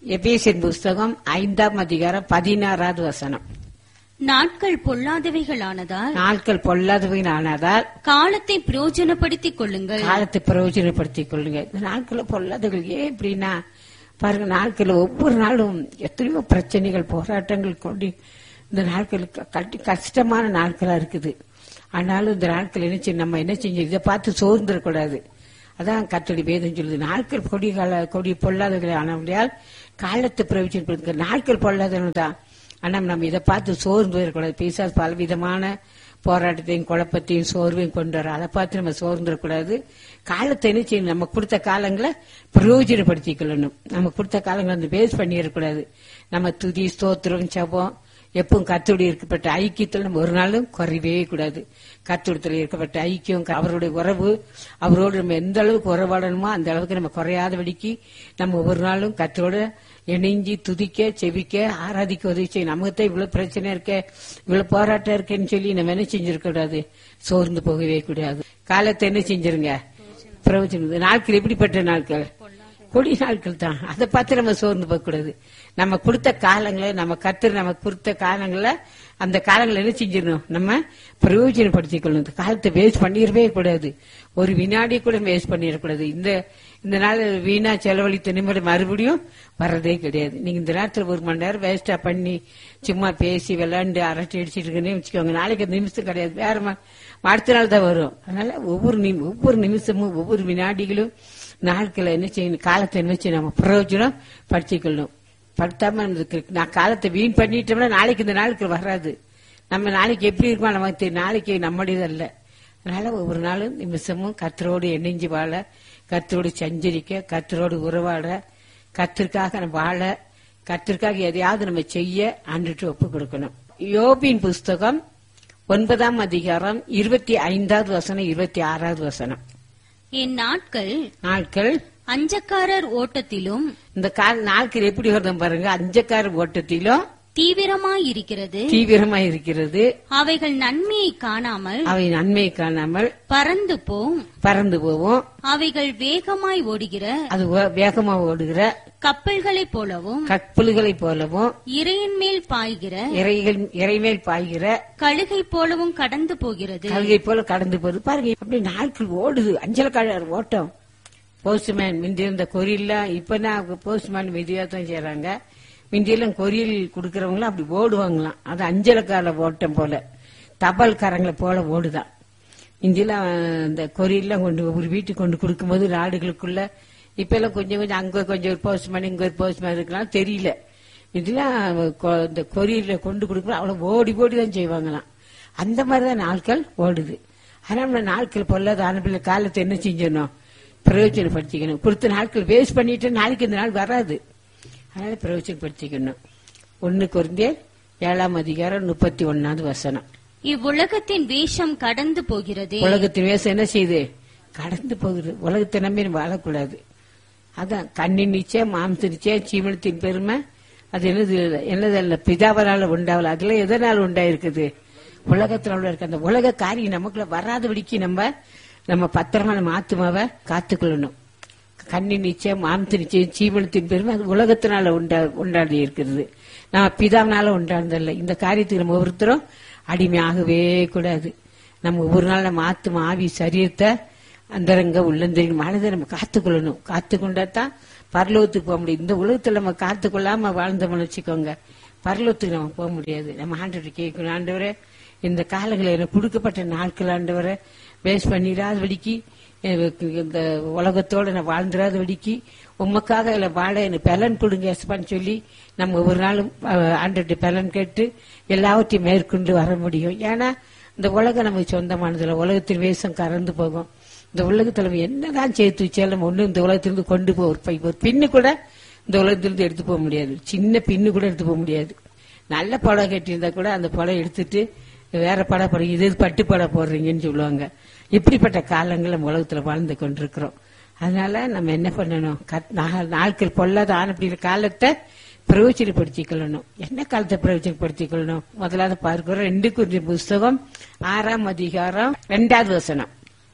எபேசியர் புஸ்தகம் ஐந்தாம் அதிகாரம் பதினாறாவது வசனம் நாட்கள் பொல்லாதவைகளானதால் நாட்கள் பொல்லாதவையானதால் காலத்தை பிரயோஜனப்படுத்திக் கொள்ளுங்கள் காலத்தை பிரயோஜனப்படுத்திக் கொள்ளுங்க இந்த நாட்களை பொல்லாதவர்கள் ஏன் இப்படின்னா பாருங்க நாட்கள் ஒவ்வொரு நாளும் எத்தனையோ பிரச்சனைகள் போராட்டங்கள் கொண்டு இந்த நாட்கள் க- கட்டி- கஷ்டமான நாட்களா இருக்குது ஆனாலும் இந்த நாட்கள் என்ன செய்ய நம்ம என்ன செஞ்சு இதை பார்த்து சோர்ந்துடக்கூடாது அதான் கத்தடி வேதம் சொல்லுது நாட்கள் கொடி கால கொடி பொல்லாதவர்கள் ஆனவர்களால் காலத்தை பிரயோஜனப்படுத்துங்க நாட்கள் பொல்லாதவர்கள் தான் ஆனா நம்ம இதை பார்த்து சோர்ந்து போயிடக்கூடாது பேசாத பலவிதமான போராட்டத்தையும் குழப்பத்தையும் சோர்வையும் கொண்டு வர அதை பார்த்து நம்ம சோர்ந்துடக்கூடாது காலத்தை என்ன செய்யணும் நம்ம கொடுத்த காலங்களை பிரயோஜனப்படுத்திக் கொள்ளணும் நம்ம கொடுத்த காலங்களை வந்து பேஸ் பண்ணிடக்கூடாது நம்ம துதி ஸ்தோத்திரம் ஜெபம் எப்பவும் கத்தோடு இருக்கப்பட்ட ஐக்கியத்தில் நம்ம ஒரு நாளும் குறையவே கூடாது கத்தோடத்தில் இருக்கப்பட்ட ஐக்கியம் க- அவருடைய உறவு அவரோடு நம்ம எந்த அளவுக்கு உறவாடணுமோ அந்த அளவுக்கு நம்ம குறையாதபடிக்கு நம்ம ஒவ்வொரு நாளும் கத்தோட இணைஞ்சி துதிக்க செபிக்க ஆராதிக்க உதவி செய்யும் நமக்கு இவ்வளவு பிரச்சனை இருக்க இவ்வளவு போராட்டம் இருக்கேன்னு சொல்லி நம்ம என்ன செஞ்சிருக்க சோர்ந்து போகவே கூடாது காலத்தை என்ன செஞ்சிருங்க பிரயோஜனம் நாட்கள் எப்படிப்பட்ட நாட்கள் கொடி நாட்கள் தான் அதை பார்த்து நம்ம சோர்ந்து போக கூடாது நம்ம கொடுத்த காலங்களை நம்ம கத்து நமக்கு கொடுத்த காலங்களை அந்த காலங்களை என்ன செஞ்சிடணும் நம்ம பிரயோஜனப்படுத்திக்கணும் இந்த காலத்தை வேஸ்ட் பண்ணிடவே கூடாது ஒரு வினாடி கூட வேஸ்ட் பண்ணிடக்கூடாது இந்த இந்த நாள் வீணா செலவழித்த நிமிடம் மறுபடியும் வர்றதே கிடையாது நீங்க இந்த நேரத்துல ஒரு மணி நேரம் வேஸ்டா பண்ணி சும்மா பேசி விளையாண்டு அரட்டை அடிச்சிட்டு இருக்கேன்னு வச்சுக்கோங்க நாளைக்கு அந்த நிமிஷம் கிடையாது வேற ம- அடுத்த நாள் தான் வரும் அதனால ஒவ்வொரு நிமி- ஒவ்வொரு நிமிஷமும் ஒவ்வொரு வினாடிகளும் நாட்களை என்ன செய்யணும் காலத்தை என்ன செய்யணும் நம்ம பிரயோஜனம் படுத்திக்கொள்ளணும் படுத்தாம நமக்கு நான் காலத்தை வீண் பண்ணிட்டோம்னா நாளைக்கு இந்த நாளுக்கு வராது நம்ம நாளைக்கு எப்படி இருக்கோம் நமக்கு தெரியும். நாளைக்கு நம்முடையது அல்ல அதனால ஒவ்வொரு நாளும் நிமிஷமும் கத்தரோடு இணைஞ்சு வாழ கத்தரோடு சஞ்சரிக்க கத்தரோடு உறவாட கத்திற்காக நம்ம வாழ கத்திற்காக எதையாவது நம்ம செய்ய ஆண்டுட்டு ஒப்பு கொடுக்கணும் யோபின் புஸ்தகம் ஒன்பதாம் அதிகாரம் இருபத்தி ஐந்தாவது வசனம் இருபத்தி ஆறாவது வசனம் என் நாட்கள் நாட்கள் அஞ்சக்காரர் ஓட்டத்திலும் இந்த கால நாட்கள் எப்படி வருதும் பாருங்க அஞ்சக்கார ஓட்டத்திலும் தீவிரமாயிருக்கிறது தீவிரமா இருக்கிறது அவைகள் நன்மையை காணாமல் அவை நன்மை காணாமல் பறந்து போம் பறந்து போவோம் அவைகள் வேகமாய் ஓடுகிற அது வே- வேகமா ஓடுகிற கப்பல்களைப் போலவும் கப்பல்களைப் போலவும் இறையின் மேல் பாய்கிற இறைகள் இறைமேல் பாய்கிற கழுகை போலவும் கடந்து போகிறது கல்கை போல கடந்து போகுது பாருங்க அப்படி நாட்கள் ஓடுது அஞ்சலக்காரர் ஓட்டம் போஸ்ட்மேன் முந்தி இருந்த கொரியெல்லாம் இப்ப போஸ்ட்மேன் விதியா தான் செய்யறாங்க முந்தியெல்லாம் கொரியல் கொடுக்கறவங்களாம் அப்படி ஓடுவாங்களாம் அது அஞ்சலக்கார ஓட்டம் போல தபால்காரங்களை போல ஓடுதான் இந்தியெல்லாம் இந்த கொரியெல்லாம் கொண்டு ஒரு வீட்டுக்கு கொண்டு கொடுக்கும்போது நாடுகளுக்குள்ள இப்ப எல்லாம் கொஞ்சம் கொஞ்சம் அங்க கொஞ்சம் ஒரு போஸ்ட்மேன் இங்க ஒரு போஸ்ட்மேன் இருக்கலாம் தெரியல இதெல்லாம் கொ- இந்த கொரியர்ல கொண்டு கொடுக்கணும் அவ்வளவு ஓடி ஓடி தான் செய்வாங்களாம் அந்த மாதிரிதான் நாட்கள் ஓடுது ஆனா நம்ம நாட்கள் பொல்லாத ஆனப்பிள்ளை காலத்தை என்ன செஞ்சிடணும் பிரயோஜனப்படுத்திக்கணும் கொடுத்த நாட்கள் வேஸ்ட் பண்ணிட்டு நாளைக்கு இந்த நாள் வராது அதனால பிரயோஜனப்படுத்திக்கணும் ஒன்னு குறைந்தே ஏழாம் அதிகாரம் முப்பத்தி ஒன்னாவது வசனம் இவ்வுலகத்தின் வேஷம் கடந்து போகிறது உலகத்தின் வேஷம் என்ன செய்யுது கடந்து போகுது உலகத்தை நம்பி நம்ம வாழக்கூடாது அதான் கண்ணின் நிச்சயம் மாம்ச நிச்சயம் சீமனத்தின் பெருமை அது என்னது என்னதல்ல பிதாவனால உண்டாவல அதுல எதனால் உண்டாயிருக்குது உலகத்துல உள்ள இருக்க அந்த உலக காரியம் நமக்குள்ள வராதபடிக்கு நம்ம நம்ம பத்திரமா நம்ம ஆத்மாவை காத்துக்கொள்ளணும் கண்ணின் நிச்சயம் மாம்ச நிச்சயம் சீமனத்தின் பெருமை அது உலகத்தினால உண்டா உண்டாடி இருக்கிறது நம்ம பிதாவினால உண்டானதல்ல இந்த காரியத்துக்கு நம்ம ஒவ்வொருத்தரும் அடிமையாகவே கூடாது நம்ம ஒவ்வொரு நாள் நம்ம ஆத்மா ஆவி சரீரத்தை அந்தரங்க உள்ளந்தரின் மனதை நம்ம காத்துக்கொள்ளணும் காத்துக்கொண்டா தான் பரலோகத்துக்கு போக முடியும் இந்த உலகத்துல நம்ம காத்துக்கொள்ளாம வாழ்ந்தோம்னு வச்சுக்கோங்க பரலோகத்துக்கு நம்ம போக முடியாது நம்ம ஆண்டவர் கேட்கணும் ஆண்டவரே இந்த காலங்களில் எனக்கு கொடுக்கப்பட்ட நாட்கள் ஆண்டவரை வேஸ்ட் பண்ணிடாதபடிக்கு எனக்கு இந்த உலகத்தோட நான் வாழ்ந்துடாதபடிக்கு உமக்காக இதுல வாழ எனக்கு பலன் கொடுங்க எஸ்பான்னு சொல்லி நம்ம ஒவ்வொரு நாளும் ஆண்டர்கிட்ட பலன் கேட்டு எல்லாவற்றையும் மேற்கொண்டு வர முடியும் ஏன்னா இந்த உலகம் நமக்கு சொந்தமானதுல உலகத்தின் வேஷம் கறந்து போகும் இந்த உலகத்துல நம்ம என்னதான் சேர்த்து வச்சாலும் ஒண்ணு இந்த உலகத்திலிருந்து கொண்டு போ ஒரு பை ஒரு பின்னு கூட இந்த உலகத்திலிருந்து எடுத்து போக முடியாது சின்ன பின்னு கூட எடுத்து போக முடியாது நல்ல படம் கட்டியிருந்தா கூட அந்த படம் எடுத்துட்டு வேற படம் போடுறீங்க இது பட்டு படம் போடுறீங்கன்னு சொல்லுவாங்க இப்படிப்பட்ட காலங்கள் நம்ம உலகத்துல வாழ்ந்து கொண்டிருக்கிறோம் அதனால நம்ம என்ன பண்ணணும் கத்- நா- நாட்கள் பொல்லாத ஆனப்படி காலத்தை பிரயோஜனப்படுத்திக் கொள்ளணும் என்ன காலத்தை பிரயோஜனப்படுத்திக் கொள்ளணும் முதலாவது பார்க்கிறோம் ரெண்டு குறிஞ்சி புஸ்தகம் ஆறாம் அதிகாரம் ரெண்டாவது வசனம்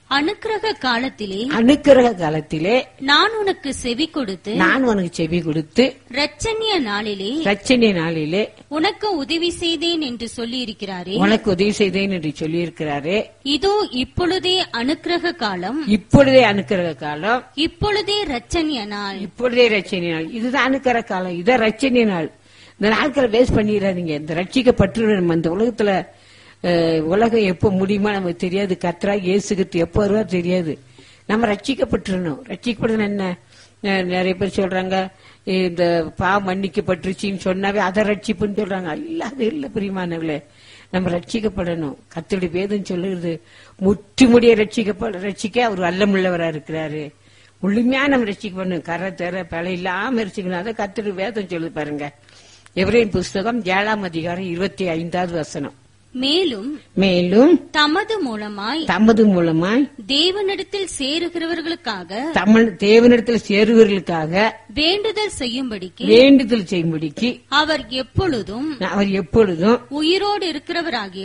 அனுக்கிரக காலத்திலே அனுக்கிரக காலத்திலே நான் உனக்கு செவி கொடுத்து நான் உனக்கு செவி கொடுத்து இரட்சணிய நாளிலே ரச்சனை நாளிலே உனக்கு உதவி செய்தேன் என்று சொல்லியிருக்கிறாரே உனக்கு உதவி செய்தேன் என்று சொல்லியிருக்கிறாரே இதோ இப்பொழுதே அனுக்கிரக காலம் இப்பொழுதே அனுக்கிரக காலம் இப்பொழுதே இரட்சணிய நாள் இப்பொழுதே ரட்சணை நாள் இதுதான் அனுக்கிற காலம் இதான் ரட்சணை நாள் இந்த நாட்களை வேஸ்ட் பண்ணிடாதீங்க இந்த ரட்சிக்கப்பட்டு நம்ம இந்த உலகத்துல அஹ், உலகம் எப்போ முடியுமா நமக்கு தெரியாது கத்ரா இயேசுக்கு எப்போ வருவா தெரியாது நம்ம ரட்சிக்கப்பட்டுறணும் ரட்சிக்கப்படணும் என்ன அஹ், நிறைய பேர் சொல்றாங்க இந்த பா மன்னிக்கப்பட்டுருச்சின்னு சொன்னாவே அதை ரட்சிப்புன்னு சொல்றாங்க இல்ல அது இல்ல பிரியமானவர்களே நம்ம ரட்சிக்கப்படணும் கத்தோடைய வேதம் சொல்லுகிறது முற்றி முடிய ரட்சிக்கப்பட ரட்சிக்க அவர் வல்லமுள்ளவரா இருக்கிறாரு முழுமையா நம்ம ரட்சிக்கப்படணும் கரை தர பல இல்லாம ரசிக்கணும் அதை கத்திரி வேதம் சொல்லு பாருங்க எவரின் புஸ்தகம் ஏழாம் அதிகாரம் இருபத்தி ஐந்தாவது வசனம் மேலும் மேலும் தமது மூலமாய் தமது மூலமாய் தேவனிடத்தில் சேருகிறவர்களுக்காக தமிழ் தேவனிடத்தில் சேருவர்களுக்காக வேண்டுதல் செய்யும்படிக்கு வேண்டுதல் செய்யும்படிக்கு அவர் எப்பொழுதும் அவர் எப்பொழுதும் உயிரோடு இருக்கிறவராகிய